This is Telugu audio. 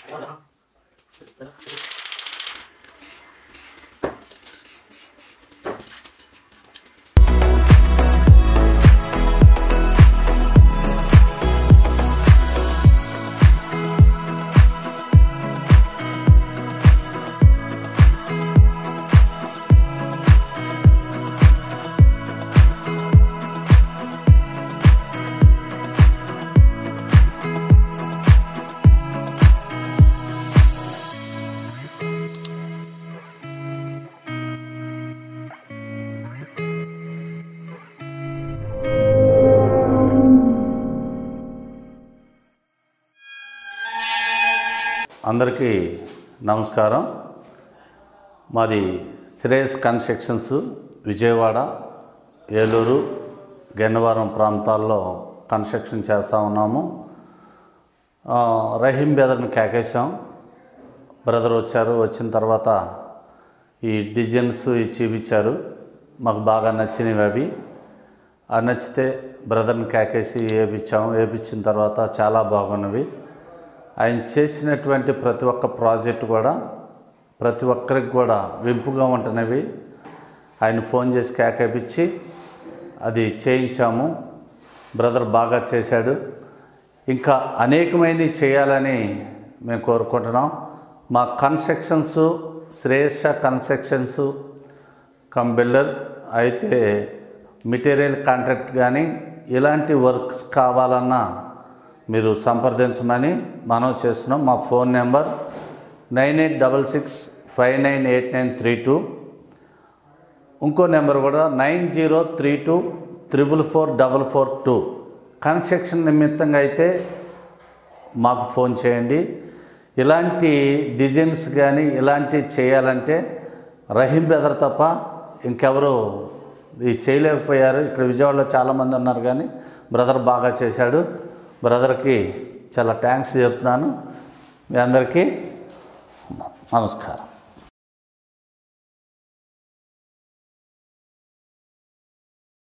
అందరికీ నమస్కారం మాది శ్రేయస్ కన్స్ట్రక్షన్స్ విజయవాడ ఏలూరు గన్నవరం ప్రాంతాల్లో కన్స్ట్రక్షన్ చేస్తూ ఉన్నాము ఆ, రహీం బెదర్ని కేకేశాం బ్రదర్ వచ్చారు వచ్చిన తర్వాత ఈ డిజైన్స్ ఇచ్చి చూపించారు మాకు బాగా నచ్చినవి అవి ఆ నచ్చితే బ్రదర్ని కేకేసి వేపించాము వేపించిన తర్వాత చాలా బాగున్నవి ఆయన చేసినటువంటి ప్రతి ఒక్క ప్రాజెక్ట్ కూడా ప్రతి ఒక్కరికి కూడా వెంపుగా ఉంటున్నవి ఆయన ఫోన్ చేసి కేకేపించి అది చేయించాము బ్రదర్ బాగా చేశాడు ఇంకా అనేకమైనవి చేయాలని మేము కోరుకుంటున్నాం మా constructions Shreshta constructions cum builder అయితే మెటీరియల్ కాంట్రాక్ట్ కానీ ఇలాంటి వర్క్స్ కావాలన్నా మీరు సంప్రదించమని మనం చేస్తున్నాం మా phone number nine eight double six five nine eight nine three two ఇంకో నెంబర్ కూడా nine zero three two triple four double four two construction నిమిత్తంగా అయితే మాకు ఫోన్ చేయండి ఇలాంటి డిజైన్స్ కానీ ఇలాంటివి చేయాలంటే రహీం బెదర్ తప్ప ఇంకెవరు ఇది చేయలేకపోయారు ఇక్కడ విజయవాడలో చాలామంది ఉన్నారు కానీ బ్రదర్ బాగా చేశాడు బ్రదర్కి చాలా థ్యాంక్స్ చెప్తున్నాను మీ అందరికీ నమస్కారం